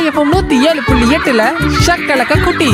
FM நூத்தி ஏழு புள்ளி எட்டுல ஷக்கலக்க குட்டி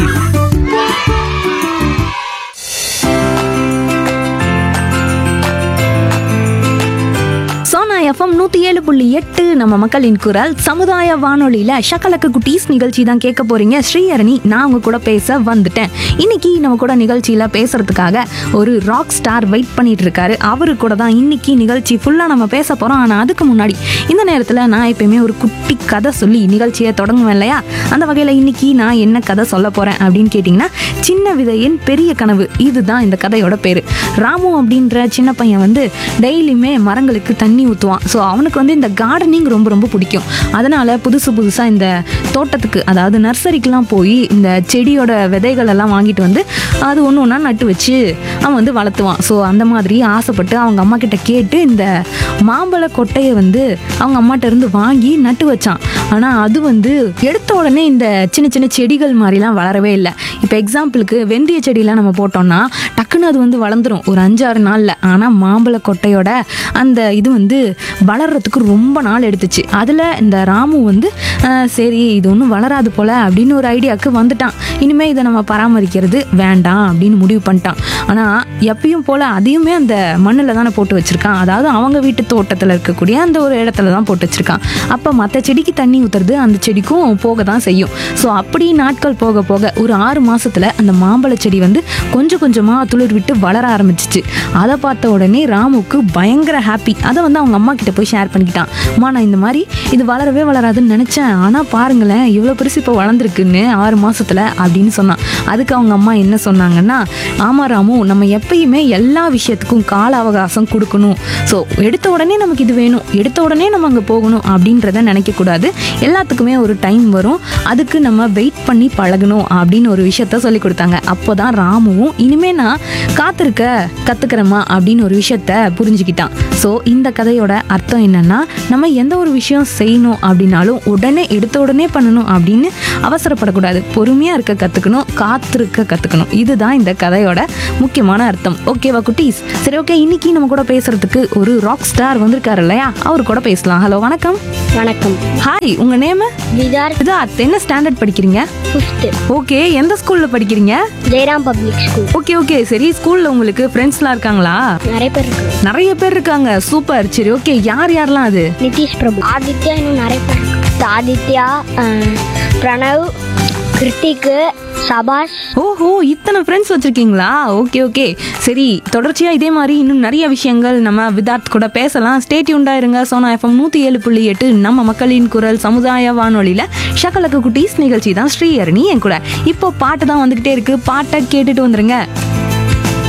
சோனா எஃப்எம் நூற்றி ஏழு புள்ளி எட்டு நம்ம மக்களின் குரல் சமுதாய வானொலியில் ஷக்கலக்கு குட்டீஸ் நிகழ்ச்சி தான் கேட்க போறீங்க ஸ்ரீஹரணி நான் உங்க கூட பேச வந்துட்டேன் இன்னைக்கு நம்ம கூட நிகழ்ச்சியில் பேசுறதுக்காக ஒரு ராக் ஸ்டார் வெயிட் பண்ணிட்டு இருக்காரு அவரு கூட தான் இன்னைக்கு நிகழ்ச்சி ஃபுல்லாக நம்ம பேச போகிறோம் ஆனால் அதுக்கு முன்னாடி இந்த நேரத்தில் நான் எப்பயுமே ஒரு குட்டி கதை சொல்லி நிகழ்ச்சியை தொடங்குவேன் இல்லையா அந்த வகையில் இன்னைக்கு நான் என்ன கதை சொல்ல போகிறேன் அப்படின்னு கேட்டிங்கன்னா சின்ன விதையின் பெரிய கனவு இதுதான் இந்த கதையோட பேர் ராமு அப்படின்ற சின்ன பையன் வந்து டெய்லியுமே மரங்களுக்கு தண்ணி ஊற்றுவான் ஸோ அவனுக்கு வந்து இந்த கார்டனிங் ரொம்ப ரொம்ப பிடிக்கும் அதனால் புதுசு புதுசாக இந்த தோட்டத்துக்கு அதாவது நர்சரிக்கெலாம் போய் இந்த செடியோட விதைகள் எல்லாம் வாங்கிட்டு வந்து அது ஒன்று ஒன்றா நட்டு வச்சு அவன் வந்து வளர்த்துவான் ஸோ அந்த மாதிரி ஆசைப்பட்டு அவங்க அம்மா கிட்ட கேட்டு இந்த மாம்பழ கொட்டையை வந்து அவங்க அம்மாட்ட இருந்து வாங்கி நட்டு வச்சான் ஆனால் அது வந்து எடுத்த உடனே இந்த சின்ன சின்ன செடிகள் மாதிரிலாம் வளரவே இல்லை இப்போ எக்ஸாம்பிளுக்கு வெந்தய செடியெலாம் நம்ம போட்டோம்னா டக்குன்னு அது வந்து வளர்ந்துரும் ஒரு அஞ்சாறு நாளில் ஆனால் மாம்பழ கொட்டையோட அந்த இது வந்து வளர்றதுக்கு ரொம்ப நாள் எடுத்துச்சு அதில் இந்த ராமு வந்து ஆஹ், சரி இது ஒன்றும் வளராது போல அப்படின்னு ஒரு ஐடியாவுக்கு வந்துட்டான் இனிமேல் இதை நம்ம பராமரிக்கிறது வேண்டாம் அப்படின்னு முடிவு பண்ணிட்டான் ஆனால் எப்பயும் போல் அதையுமே அந்த மண்ணில் தானே போட்டு வச்சுருக்கான் அதாவது அவங்க வீட்டு தோட்டத்தில் இருக்கக்கூடிய அந்த ஒரு இடத்துல தான் போட்டு வச்சுருக்கான் அப்போ மற்ற செடிக்கு தண்ணி ஊற்றுறது அந்த செடிக்கும் போக தான் செய்யும் ஸோ அப்படி நாட்கள் போக போக ஒரு ஆறு மாசத்துல அந்த மாம்பழ செடி வந்து கொஞ்சம் கொஞ்சமாக துளிர் விட்டு வளர ஆரம்பிச்சிச்சு அதை பார்த்த உடனே ராமுக்கு பயங்கர ஹாப்பி அதை வந்து அவங்க அம்மா கிட்ட போய் ஷேர் பண்ணிக்கிட்டான் அம்மா நான் இந்த மாதிரி இது வளரவே வளராதுன்னு நினச்சேன் ஆனால் பாருங்களேன் இவ்வளோ பெருசு இப்போ வளர்ந்துருக்குன்னு ஆறு மாசத்துல அப்படின்னு சொன்னான் அதுக்கு அவங்க அம்மா என்ன சொன்னாங்கன்னா ஆமா ராமு நம்ம எப்பயுமே எல்லா விஷயத்துக்கும் கால அவகாசம் கொடுக்கணும் ஸோ எடுத்த உடனே நமக்கு இது வேணும் எடுத்த உடனே நம்ம அங்கே போகணும் அப்படின்றத நினைக்கக்கூடாது எல்லாத்துக்குமே ஒரு டைம் வரும் அதுக்கு நம்ம வெயிட் பண்ணி பழகணும் அப்படின்னு ஒரு விஷயத்த சொல்லி கொடுத்தாங்க அப்போ தான் ராமுவும் இனிமே நான் காத்திருக்க கற்றுக்கிறேம்மா அப்படின்னு ஒரு விஷயத்த புரிஞ்சுக்கிட்டான் ஸோ இந்த கதையோட அர்த்தம் என்னன்னா நம்ம எந்த ஒரு விஷயம் செய்யணும் அப்படின்னாலும் உடனே எடுத்த உடனே பண்ணணும் அப்படின்னு அவசரப்படக்கூடாது பொறுமையாக இருக்க கற்றுக்கணும் காத்திருக்க கற்றுக்கணும் இதுதான் இந்த கதையோட முக்கியமான அர்த்தம் ஓகேவா குட்டீஸ் சரி ஓகே இன்னைக்கு நம்ம கூட பேசுறதுக்கு ஒரு ராக் ஸ்டார் வந்திருக்காரு இல்லையா அவர் கூட பேசலாம் ஹலோ வணக்கம் வணக்கம் ஹாய் உங்க நேம் விதார் இதா என்ன ஸ்டாண்டர்ட் படிக்கிறீங்க ஃபிஃப்த்து ஓகே எந்த ஸ்கூல்ல படிக்கிறீங்க Jayaram public school okay okay சரி ஸ்கூல்ல உங்களுக்கு ஃப்ரெண்ட்ஸ்லாம் இருக்காங்களா நிறைய பேர் இருக்கு நிறைய பேர் இருக்காங்க சூப்பர் சரி ஓகே யார் யாரெல்லாம் அது நிதிஷ் பிரபு ஆதித்யா இன்னும் நிறைய பேர் இருக்கு ஆதித்யா அஹ், பிரணவ் கிருத்திக்கு சபாஷ் ஓஹோ இத்தனை ஃப்ரெண்ட்ஸ் வச்சிருக்கீங்களா ஓகே ஓகே சரி தொடர்ச்சியா இதே மாதிரி இன்னும் நிறைய விஷயங்கள் நம்ம விதார்த் கூட பேசலாம் ஸ்டேட் உண்டா இருங்க சோனா எஃப்எம் நூத்தி ஏழு புள்ளி எட்டு நம்ம மக்களின் குரல் சமுதாய வானொலியில ஷக்கலக்கு குட்டீஸ் நிகழ்ச்சி தான் ஸ்ரீஹரணி என் கூட இப்போ பாட்டு தான் வந்துகிட்டே இருக்கு பாட்டை கேட்டுட்டு வந்துருங்க